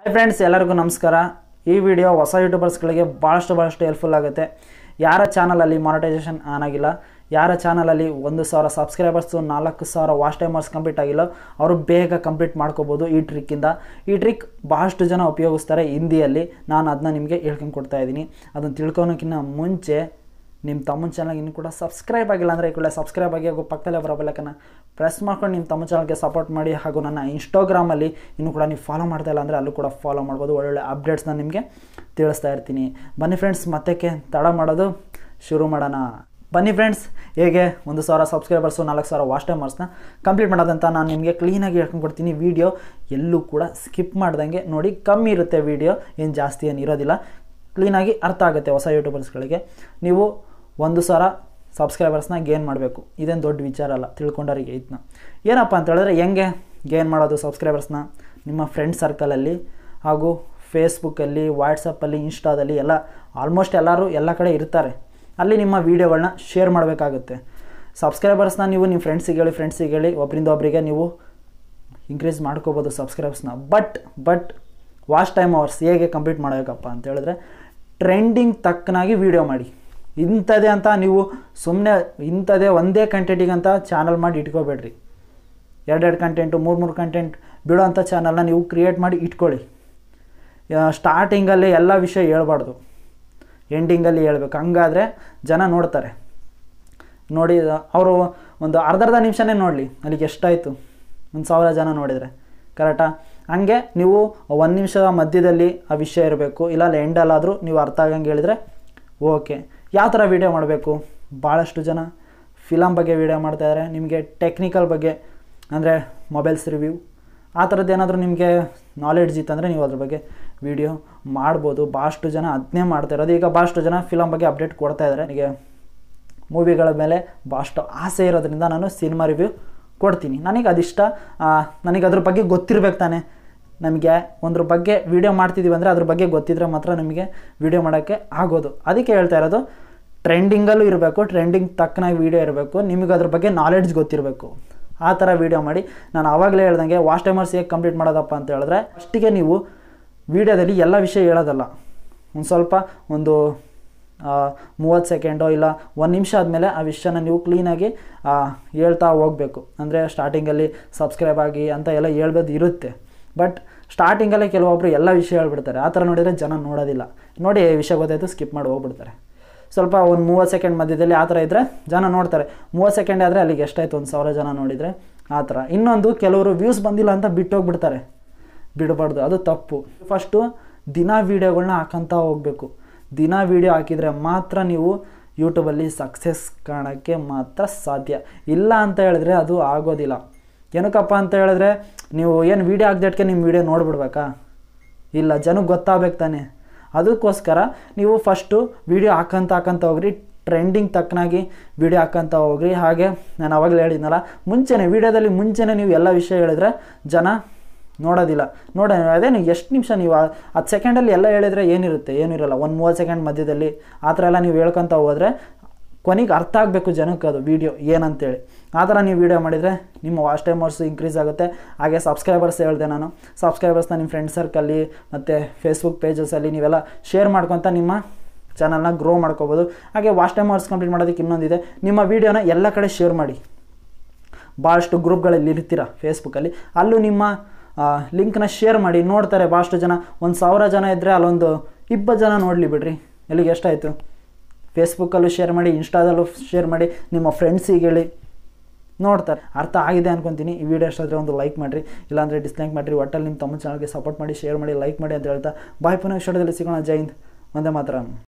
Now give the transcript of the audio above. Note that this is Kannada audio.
ಹಾಯ್ ಫ್ರೆಂಡ್ಸ್ ಎಲ್ಲರಿಗೂ ನಮಸ್ಕಾರ ಈ ವಿಡಿಯೋ ಹೊಸ ಯೂಟ್ಯೂಬರ್ಸ್ಗಳಿಗೆ ಭಾಳಷ್ಟು ಭಾಳಷ್ಟು ಹೆಲ್ಪ್ಫುಲ್ ಆಗುತ್ತೆ ಯಾರ ಚಾನಲಲ್ಲಿ ಮಾನಿಟೈಸೇಷನ್ ಆನ್ ಆಗಿಲ್ಲ ಯಾರ ಚಾನಲಲ್ಲಿ ಒಂದು ಸಾವಿರ ಸಬ್ಸ್ಕ್ರೈಬರ್ಸು ನಾಲ್ಕು ಸಾವಿರ ವಾಚ್ ಟೈಮರ್ಸ್ ಕಂಪ್ಲೀಟ್ ಆಗಿಲ್ಲ ಅವರು ಬೇಗ ಕಂಪ್ಲೀಟ್ ಮಾಡ್ಕೋಬೋದು ಈ ಟ್ರಿಕ್ಕಿಂದ ಈ ಟ್ರಿಕ್ ಭಾಳಷ್ಟು ಜನ ಉಪಯೋಗಿಸ್ತಾರೆ ಹಿಂದಿಯಲ್ಲಿ ನಾನು ಅದನ್ನ ನಿಮಗೆ ಹೇಳ್ಕೊಂಡು ಕೊಡ್ತಾ ಇದ್ದೀನಿ ಅದನ್ನು ತಿಳ್ಕೊಳೋಕ್ಕಿಂತ ಮುಂಚೆ ನಿಮ್ಮ ತಮ್ಮನ ಚಾನಲ್ಗೆ ಇನ್ನೂ ಕೂಡ ಸಬ್ಸ್ಕ್ರೈಬ್ ಆಗಿಲ್ಲ ಅಂದರೆ ಈ ಕೂಡಲೇ ಸಬ್ಸ್ಕ್ರೈಬ್ ಆಗಿ ಹಾಗೂ ಪಕ್ಕದಲ್ಲೇ ಬರೋ ಬೆಲ್ಲಕ್ಕನ್ನು ಪ್ರೆಸ್ ಮಾಡ್ಕೊಂಡು ನಿಮ್ಮ ತಮ್ಮ ಚಾನಲ್ಗೆ ಸಪೋರ್ಟ್ ಮಾಡಿ ಹಾಗೂ ನನ್ನ ಇನ್ಸ್ಟಾಗ್ರಾಮಲ್ಲಿ ಇನ್ನೂ ಕೂಡ ನೀವು ಫಾಲೋ ಮಾಡ್ತಾ ಇಲ್ಲ ಅಂದರೆ ಅಲ್ಲೂ ಕೂಡ ಫಾಲೋ ಮಾಡ್ಬೋದು ಒಳ್ಳೊಳ್ಳೆ ಅಪ್ಡೇಟ್ಸ್ನ ನಿಮಗೆ ತಿಳಿಸ್ತಾ ಇರ್ತೀನಿ ಬನ್ನಿ ಫ್ರೆಂಡ್ಸ್ ಮತ್ತಕ್ಕೆ ತಡ ಮಾಡೋದು ಶುರು ಮಾಡೋಣ ಬನ್ನಿ ಫ್ರೆಂಡ್ಸ್ ಹೇಗೆ ಒಂದು ಸಾವಿರ ಸಬ್ಸ್ಕ್ರೈಬರ್ಸು ನಾಲ್ಕು ಸಾವಿರ ವಾಚ್ ಟೈಮರ್ಸ್ನ ಕಂಪ್ಲೀಟ್ ಮಾಡೋದಂತ ನಾನು ನಿಮಗೆ ಕ್ಲೀನಾಗಿ ಹೇಳ್ಕೊಂಡು ಕೊಡ್ತೀನಿ ವೀಡಿಯೋ ಎಲ್ಲೂ ಕೂಡ ಸ್ಕಿಪ್ ಮಾಡ್ದಂಗೆ ನೋಡಿ ಕಮ್ಮಿ ಇರುತ್ತೆ ವೀಡಿಯೋ ಏನು ಜಾಸ್ತಿ ಏನು ಇರೋದಿಲ್ಲ ಕ್ಲೀನಾಗಿ ಅರ್ಥ ಆಗುತ್ತೆ ಹೊಸ ಯೂಟ್ಯೂಬರ್ಸ್ಗಳಿಗೆ ನೀವು ಒಂದು ಸಾವಿರ ಸಬ್ಸ್ಕ್ರೈಬರ್ಸ್ನ ಗೇನ್ ಮಾಡಬೇಕು ಇದೇನು ದೊಡ್ಡ ವಿಚಾರ ಅಲ್ಲ ತಿಳ್ಕೊಂಡವರಿಗೆ ಇದನ್ನ ಏನಪ್ಪ ಅಂತ ಹೇಳಿದ್ರೆ ಹೆಂಗೆ ಗೇನ್ ಮಾಡೋದು ಸಬ್ಸ್ಕ್ರೈಬರ್ಸ್ನ ನಿಮ್ಮ ಫ್ರೆಂಡ್ ಸರ್ಕಲಲ್ಲಿ ಹಾಗೂ ಫೇಸ್ಬುಕ್ಕಲ್ಲಿ ವಾಟ್ಸಪ್ಪಲ್ಲಿ ಇನ್ಸ್ಟಾದಲ್ಲಿ ಎಲ್ಲ ಆಲ್ಮೋಸ್ಟ್ ಎಲ್ಲರೂ ಎಲ್ಲ ಕಡೆ ಇರ್ತಾರೆ ಅಲ್ಲಿ ನಿಮ್ಮ ವೀಡಿಯೋಗಳನ್ನ ಶೇರ್ ಮಾಡಬೇಕಾಗುತ್ತೆ ಸಬ್ಸ್ಕ್ರೈಬರ್ಸ್ನ ನೀವು ನಿಮ್ಮ ಫ್ರೆಂಡ್ಸಿಗೆ ಹೇಳಿ ಫ್ರೆಂಡ್ಸಿಗೆ ಹೇಳಿ ಒಬ್ಬರಿಂದ ಒಬ್ಬರಿಗೆ ನೀವು ಇನ್ಕ್ರೀಸ್ ಮಾಡ್ಕೋಬೋದು ಸಬ್ಸ್ಕ್ರೈಬರ್ಸ್ನ but but watch time hours ಹೇಗೆ ಕಂಪ್ಲೀಟ್ ಮಾಡಬೇಕಪ್ಪ ಅಂತ ಹೇಳಿದ್ರೆ ಟ್ರೆಂಡಿಂಗ್ ತಕ್ಕನಾಗಿ ವೀಡಿಯೋ ಮಾಡಿ ಇಂಥದ್ದೇ ಅಂತ ನೀವು ಸುಮ್ಮನೆ ಇಂಥದ್ದೇ ಒಂದೇ ಕಂಟೆಂಟಿಗಂತ ಚಾನಲ್ ಮಾಡಿ ಇಟ್ಕೋಬೇಡ್ರಿ ಎರಡೆರಡು ಕಂಟೆಂಟು ಮೂರು ಮೂರು ಕಂಟೆಂಟ್ ಬಿಡೋ ಅಂಥ ಚಾನಲ್ನ ನೀವು ಕ್ರಿಯೇಟ್ ಮಾಡಿ ಇಟ್ಕೊಳ್ಳಿ ಸ್ಟಾರ್ಟಿಂಗಲ್ಲಿ ಎಲ್ಲ ವಿಷಯ ಹೇಳ್ಬಾರ್ದು ಎಂಡಿಂಗಲ್ಲಿ ಹೇಳ್ಬೇಕು ಹಂಗಾದರೆ ಜನ ನೋಡ್ತಾರೆ ನೋಡಿ ಅವರು ಒಂದು ಅರ್ಧ ಅರ್ಧ ನಿಮಿಷನೇ ನೋಡಲಿ ಅಲ್ಲಿಗೆ ಎಷ್ಟಾಯಿತು ಒಂದು ಸಾವಿರ ಜನ ನೋಡಿದರೆ ಕರೆಕ್ಟಾ ಹಂಗೆ ನೀವು ಒಂದು ನಿಮಿಷದ ಮಧ್ಯದಲ್ಲಿ ಆ ವಿಷಯ ಇರಬೇಕು ಇಲ್ಲ ಎಂಡಲ್ಲಾದರೂ ನೀವು ಅರ್ಥ ಆಗಂಗೆ ಹೇಳಿದರೆ ಓಕೆ ಯಾವ ಥರ ವೀಡಿಯೋ ಮಾಡಬೇಕು ಭಾಳಷ್ಟು ಜನ ಫಿಲಮ್ ಬಗ್ಗೆ ವೀಡಿಯೋ ಮಾಡ್ತಾಯಿದ್ದಾರೆ ನಿಮಗೆ ಟೆಕ್ನಿಕಲ್ ಬಗ್ಗೆ ಅಂದರೆ ಮೊಬೈಲ್ಸ್ ರಿವ್ಯೂ ಆ ಥರದ್ದು ಏನಾದರೂ ನಿಮಗೆ ನಾಲೆಡ್ಜ್ ಇತ್ತಂದರೆ ನೀವು ಅದ್ರ ಬಗ್ಗೆ ವೀಡಿಯೋ ಮಾಡ್ಬೋದು ಭಾಳಷ್ಟು ಜನ ಅದನ್ನೇ ಮಾಡ್ತಾ ಇರೋದು ಈಗ ಭಾಳಷ್ಟು ಜನ ಫಿಲಮ್ ಬಗ್ಗೆ ಅಪ್ಡೇಟ್ ಕೊಡ್ತಾ ಇದ್ದಾರೆ ನನಗೆ ಮೂವಿಗಳ ಮೇಲೆ ಭಾಳಷ್ಟು ಆಸೆ ಇರೋದ್ರಿಂದ ನಾನು ಸಿನಿಮಾ ರಿವ್ಯೂ ಕೊಡ್ತೀನಿ ನನಗೆ ಅದಿಷ್ಟ ನನಗೆ ಅದ್ರ ಬಗ್ಗೆ ಗೊತ್ತಿರ್ಬೇಕು ತಾನೆ ನಮಗೆ ಒಂದ್ರ ಬಗ್ಗೆ ವೀಡಿಯೋ ಮಾಡ್ತಿದ್ದೀವಿ ಅಂದರೆ ಅದ್ರ ಬಗ್ಗೆ ಗೊತ್ತಿದ್ರೆ ಮಾತ್ರ ನಮಗೆ ವೀಡಿಯೋ ಮಾಡೋಕ್ಕೆ ಆಗೋದು ಅದಕ್ಕೆ ಹೇಳ್ತಾ ಇರೋದು ಟ್ರೆಂಡಿಂಗಲ್ಲೂ ಇರಬೇಕು ಟ್ರೆಂಡಿಂಗ್ ತಕ್ಕನಾಗಿ ವೀಡಿಯೋ ಇರಬೇಕು ನಿಮಗೆ ಅದ್ರ ಬಗ್ಗೆ ನಾಲೆಡ್ಜ್ ಗೊತ್ತಿರಬೇಕು ಆ ಥರ ವೀಡಿಯೋ ಮಾಡಿ ನಾನು ಆವಾಗಲೇ ಹೇಳ್ದಂಗೆ ವಾಚ್ ಟೈಮರ್ಸ್ ಹೇಗೆ ಕಂಪ್ಲೀಟ್ ಮಾಡೋದಪ್ಪ ಅಂತ ಹೇಳಿದ್ರೆ ಫಸ್ಟಿಗೆ ನೀವು ವೀಡಿಯೋದಲ್ಲಿ ಎಲ್ಲ ವಿಷಯ ಹೇಳೋದಲ್ಲ ಒಂದು ಸ್ವಲ್ಪ ಒಂದು ಮೂವತ್ತು ಸೆಕೆಂಡೋ ಇಲ್ಲ ಒಂದು ನಿಮಿಷ ಆದಮೇಲೆ ಆ ವಿಷಯನ ನೀವು ಕ್ಲೀನಾಗಿ ಹೇಳ್ತಾ ಹೋಗಬೇಕು ಅಂದರೆ ಸ್ಟಾರ್ಟಿಂಗಲ್ಲಿ ಸಬ್ಸ್ಕ್ರೈಬ್ ಆಗಿ ಅಂತ ಎಲ್ಲ ಹೇಳ್ಬೋದು ಇರುತ್ತೆ ಬಟ್ ಸ್ಟಾರ್ಟಿಂಗಲ್ಲೇ ಕೆಲವೊಬ್ಬರು ಎಲ್ಲ ವಿಷಯ ಹೇಳ್ಬಿಡ್ತಾರೆ ಆ ಥರ ನೋಡಿದರೆ ಜನ ನೋಡೋದಿಲ್ಲ ನೋಡಿ ವಿಷಯ ಗೊತ್ತಾಯಿತು ಸ್ಕಿಪ್ ಮಾಡಿ ಹೋಗ್ಬಿಡ್ತಾರೆ ಸ್ವಲ್ಪ ಒಂದು ಮೂವತ್ತು ಸೆಕೆಂಡ್ ಮಧ್ಯದಲ್ಲಿ ಆ ಥರ ಇದ್ದರೆ ಜನ ನೋಡ್ತಾರೆ ಮೂವತ್ತು ಸೆಕೆಂಡ್ ಆದರೆ ಅಲ್ಲಿಗೆ ಎಷ್ಟಾಯಿತು ಒಂದು ಸಾವಿರ ಜನ ನೋಡಿದರೆ ಆ ಥರ ಇನ್ನೊಂದು ಕೆಲವರು ವ್ಯೂಸ್ ಬಂದಿಲ್ಲ ಅಂತ ಬಿಟ್ಟೋಗ್ಬಿಡ್ತಾರೆ ಬಿಡಬಾರ್ದು ಅದು ತಪ್ಪು ಫಸ್ಟು ದಿನ ವೀಡಿಯೋಗಳನ್ನ ಹಾಕಂತ ಹೋಗಬೇಕು ದಿನ ವೀಡಿಯೋ ಹಾಕಿದರೆ ಮಾತ್ರ ನೀವು ಯೂಟ್ಯೂಬಲ್ಲಿ ಸಕ್ಸಸ್ ಕಾಣೋಕ್ಕೆ ಮಾತ್ರ ಸಾಧ್ಯ ಇಲ್ಲ ಅಂತ ಹೇಳಿದ್ರೆ ಅದು ಆಗೋದಿಲ್ಲ ಏನಕ್ಕಪ್ಪ ಅಂತ ಹೇಳಿದ್ರೆ ನೀವು ಏನು ವೀಡಿಯೋ ಹಾಕ್ದಟ್ಕೆ ನಿಮ್ಮ ವೀಡಿಯೋ ನೋಡ್ಬಿಡ್ಬೇಕಾ ಇಲ್ಲ ಜನಕ್ಕೆ ಗೊತ್ತಾಗಬೇಕು ತಾನೆ ಅದಕ್ಕೋಸ್ಕರ ನೀವು ಫಸ್ಟು ವೀಡಿಯೋ ಹಾಕಂತ ಹಾಕಂತ ಹೋಗ್ರಿ ಟ್ರೆಂಡಿಂಗ್ ತಕ್ಕನಾಗಿ ವೀಡಿಯೋ ಹಾಕಂತ ಹೋಗ್ರಿ ಹಾಗೆ ನಾನು ಅವಾಗಲೇ ಹೇಳಿದ್ನಲ್ಲ ಮುಂಚೆನೇ ವೀಡಿಯೋದಲ್ಲಿ ಮುಂಚೆನೇ ನೀವು ಎಲ್ಲ ವಿಷಯ ಹೇಳಿದ್ರೆ ಜನ ನೋಡೋದಿಲ್ಲ ನೋಡ ಅದೇ ನೀವು ಎಷ್ಟು ನಿಮಿಷ ನೀವು ಹತ್ತು ಸೆಕೆಂಡಲ್ಲಿ ಎಲ್ಲ ಹೇಳಿದರೆ ಏನಿರುತ್ತೆ ಏನಿರಲ್ಲ ಒಂದು ಮೂವತ್ತು ಸೆಕೆಂಡ್ ಮಧ್ಯದಲ್ಲಿ ಆ ಥರ ಎಲ್ಲ ನೀವು ಹೇಳ್ಕೊತ ಹೋದರೆ ಕೊನೆಗೆ ಅರ್ಥ ಆಗಬೇಕು ಜನಕ್ಕೆ ಅದು ವೀಡಿಯೋ ಏನಂತೇಳಿ ಆ ಥರ ನೀವು ವೀಡಿಯೋ ಮಾಡಿದರೆ ನಿಮ್ಮ ವಾಚ್ ಟೈಮರ್ಸ್ ಇನ್ಕ್ರೀಸ್ ಆಗುತ್ತೆ ಹಾಗೆ ಸಬ್ಸ್ಕ್ರೈಬರ್ಸ್ ಹೇಳಿದೆ ನಾನು ಸಬ್ಸ್ಕ್ರೈಬರ್ಸ್ನ ನಿಮ್ಮ ಫ್ರೆಂಡ್ ಸರ್ಕಲ್ಲಿ ಮತ್ತು ಫೇಸ್ಬುಕ್ ಪೇಜಸಲ್ಲಿ ನೀವೆಲ್ಲ ಶೇರ್ ಮಾಡ್ಕೊತ ನಿಮ್ಮ ಚಾನಲ್ನ ಗ್ರೋ ಮಾಡ್ಕೋಬೋದು ಹಾಗೆ ವಾಚ್ ಟೈಮರ್ಸ್ ಕಂಪ್ಲೀಟ್ ಮಾಡೋದಕ್ಕೆ ಇನ್ನೊಂದಿದೆ ನಿಮ್ಮ ವೀಡಿಯೋನ ಎಲ್ಲ ಕಡೆ ಶೇರ್ ಮಾಡಿ ಭಾಳಷ್ಟು ಗ್ರೂಪ್ಗಳಲ್ಲಿ ಇರ್ತೀರ ಫೇಸ್ಬುಕ್ಕಲ್ಲಿ ಅಲ್ಲೂ ನಿಮ್ಮ ಲಿಂಕ್ನ ಶೇರ್ ಮಾಡಿ ನೋಡ್ತಾರೆ ಭಾಳಷ್ಟು ಜನ ಒಂದು ಸಾವಿರ ಜನ ಇದ್ದರೆ ಅಲ್ಲೊಂದು ಇಪ್ಪತ್ತು ಜನ ನೋಡಲಿ ಬಿಡ್ರಿ ಎಲ್ಲಿಗೆ ಎಷ್ಟಾಯಿತು ಫೇಸ್ಬುಕ್ಕಲ್ಲೂ ಶೇರ್ ಮಾಡಿ ಇನ್ಸ್ಟಾದಲ್ಲೂ ಶೇರ್ ಮಾಡಿ ನಿಮ್ಮ ಫ್ರೆಂಡ್ಸಿಗೆ ಹೇಳಿ ನೋಡ್ತಾರೆ ಅರ್ಥ ಆಗಿದೆ ಅನ್ಕೊತೀನಿ ಈ ವಿಡಿಯೋ ಎಷ್ಟಾದರೆ ಒಂದು ಲೈಕ್ ಮಾಡಿರಿ ಇಲ್ಲಾಂದರೆ ಡಿಸ್ಲೈಕ್ ಮಾಡಿರಿ ಒಟ್ಟಲ್ಲಿ ನಿಮ್ಮ ತಮ್ಮ ಚಾನಲ್ಗೆ ಸಪೋರ್ಟ್ ಮಾಡಿ ಶೇರ್ ಮಾಡಿ ಲೈಕ್ ಮಾಡಿ ಅಂತ ಹೇಳ್ತಾ ಬಾಯ್ ಪುನಃ ವಿಷಯದಲ್ಲಿ ಸಿಗೋಣ ಜೈ ಹಿಂದ್ ಒಂದೇ ಮಾತ್ರ